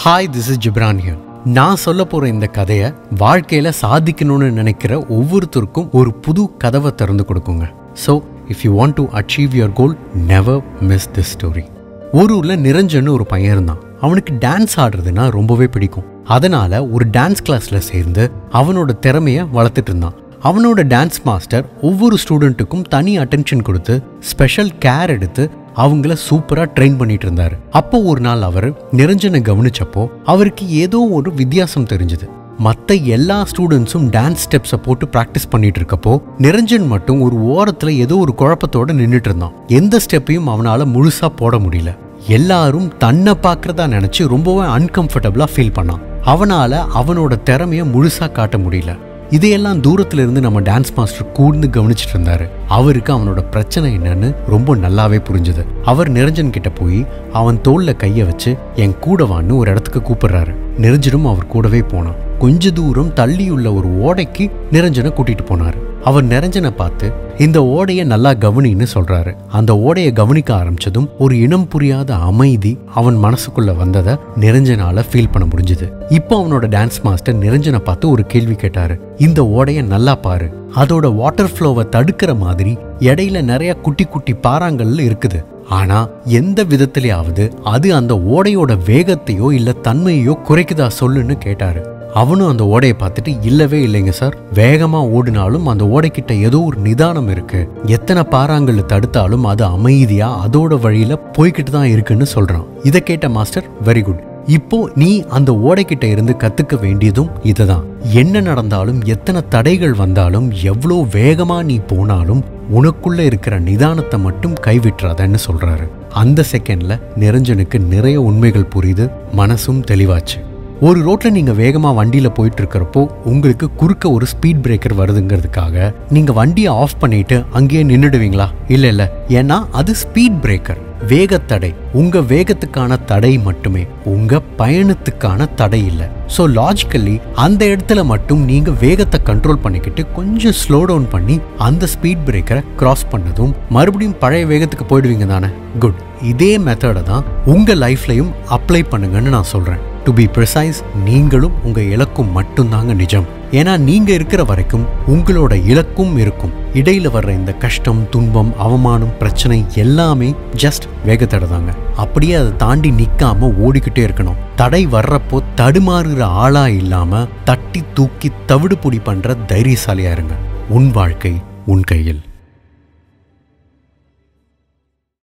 hi this is Ghibran here நான் சொல்ல போற இந்த கதையை வாழ்க்கையில சாதிக்கணும்னு நினைக்கிற ஒவ்வொருத்தருக்கும் ஒரு புது கதவை திறந்து கொடுக்குங்க so if you want to achieve your goal never miss this story ஒரு ஊர்ல நிரஞ்சன் ஒரு பையன் இருந்தான் அவனுக்கு டான்ஸ் ஆடுறதுன்னா ரொம்பவே பிடிக்கும் அதனால ஒரு டான்ஸ் கிளாஸ்ல சேர்ந்து அவனோட திறமைய வளர்த்துட்டு இருந்தான் அவனோட டான்ஸ் மாஸ்டர் ஒவ்வொரு ஸ்டூடெண்ட்டுக்கும் தனி அட்டென்ஷன் கொடுத்து ஸ்பெஷல் கேர் எடுத்து அவங்கள சூப்பரா ட்ரெயின் பண்ணிட்டு இருந்தாரு அப்போ ஒரு நாள் அவர் நிரஞ்சனை கவனிச்சப்போ அவருக்கு ஏதோ ஒரு வித்தியாசம் தெரிஞ்சது மற்ற எல்லா ஸ்டூடெண்ட்ஸும் டான்ஸ் ஸ்டெப்ஸை போட்டு ப்ராக்டிஸ் பண்ணிட்டு இருக்கப்போ நிரஞ்சன் மட்டும் ஒரு ஓரத்துல ஏதோ ஒரு குழப்பத்தோட நின்றுட்டு இருந்தான் எந்த ஸ்டெப்பையும் அவனால முழுசா போட முடியல எல்லாரும் தன்னை பார்க்கறதா நினைச்சு ரொம்பவே அன்கம்ஃபர்டபுளா ஃபீல் பண்ணான் அவனால அவனோட திறமைய முழுசா காட்ட முடியல இதையெல்லாம் தூரத்துல இருந்து நம்ம டான்ஸ் மாஸ்டர் கூர்ந்து கவனிச்சிட்டு இருந்தாரு அவருக்கு அவனோட பிரச்சனை என்னன்னு ரொம்ப நல்லாவே புரிஞ்சுது அவர் நிரஞ்சன் கிட்ட போய் அவன் தோல்ல கைய வச்சு என் கூட வான்னு ஒரு இடத்துக்கு கூப்பிடுறாரு நிரஞ்சனும் அவர் கூடவே போனான் கொஞ்ச தூரம் தள்ளியுள்ள ஒரு ஓடைக்கு நிரஞ்சனை கூட்டிட்டு போனாரு அவர் நிரஞ்சனை பார்த்து இந்த ஓடையை நல்லா கவனின்னு சொல்றாரு அந்த ஓடையை கவனிக்க ஆரம்பிச்சதும் ஒரு இனம் புரியாத அமைதி அவன் மனசுக்குள்ள வந்ததை நிரஞ்சனால ஃபீல் பண்ண முடிஞ்சது இப்போ அவனோட டான்ஸ் மாஸ்டர் நிரஞ்சனை பார்த்து ஒரு கேள்வி கேட்டாரு இந்த ஓடையை நல்லா பாரு அதோட வாட்டர் ஃப்ளோவை தடுக்கிற மாதிரி இடையில நிறைய குட்டி குட்டி பாறாங்கல் இருக்குது ஆனா எந்த விதத்திலேயாவது அது அந்த ஓடையோட வேகத்தையோ இல்ல தன்மையோ குறைக்குதா சொல்லுன்னு கேட்டாரு அவனும் அந்த ஓடையை பார்த்துட்டு இல்லவே இல்லைங்க சார் வேகமா ஓடினாலும் அந்த ஓடைக்கிட்ட ஏதோ ஒரு நிதானம் இருக்கு எத்தனை பாறாங்கல் தடுத்தாலும் அது அமைதியா அதோட வழியில போய்கிட்டு தான் இருக்குன்னு சொல்றான் இதை கேட்ட மாஸ்டர் வெரி குட் இப்போ நீ அந்த ஓடைக்கிட்ட இருந்து கத்துக்க வேண்டியதும் இதுதான் என்ன நடந்தாலும் எத்தனை தடைகள் வந்தாலும் எவ்வளோ வேகமா நீ போனாலும் உனக்குள்ள இருக்கிற நிதானத்தை மட்டும் கைவிட்டுறாதன்னு சொல்றாரு அந்த செகண்ட்ல நிரஞ்சனுக்கு நிறைய உண்மைகள் புரியுது மனசும் தெளிவாச்சு ஒரு ரோட்ல நீங்க வேகமா வண்டியில போயிட்டு இருக்கிறப்போ உங்களுக்கு குறுக்க ஒரு ஸ்பீட் பிரேக்கர் வருதுங்கிறதுக்காக நீங்க வண்டியை ஆஃப் பண்ணிட்டு அங்கேயே நின்றுடுவீங்களா இல்ல இல்ல ஏன்னா அது ஸ்பீட் பிரேக்கர் வேகத்தடை உங்க வேகத்துக்கான தடை மட்டுமே உங்க பயணத்துக்கான தடை இல்லை ஸோ லாஜிக்கலி அந்த இடத்துல மட்டும் நீங்க வேகத்தை கண்ட்ரோல் பண்ணிக்கிட்டு கொஞ்சம் ஸ்லோ டவுன் பண்ணி அந்த ஸ்பீட் பிரேக்கரை கிராஸ் பண்ணதும் மறுபடியும் பழைய வேகத்துக்கு போயிடுவீங்க தானே குட் இதே மெத்தடை தான் உங்க லைஃப்லையும் அப்ளை பண்ணுங்கன்னு நான் சொல்றேன் டு பி ப்ரிசைஸ் நீங்களும் உங்க இலக்கும் மட்டும்தாங்க நிஜம் ஏன்னா நீங்க இருக்கிற வரைக்கும் உங்களோட இலக்கும் இருக்கும் இடையில வர்ற இந்த கஷ்டம் துன்பம் அவமானம் பிரச்சனை எல்லாமே ஜஸ்ட் வேகத்தடை தாங்க அப்படியே அதை தாண்டி நிக்காம ஓடிக்கிட்டே இருக்கணும் தடை வர்றப்போ தடுமாறுகிற ஆளா இல்லாம தட்டி தூக்கி தவிடுபொடி பண்ற தைரியசாலியா இருங்க உன் வாழ்க்கை உன் கையில்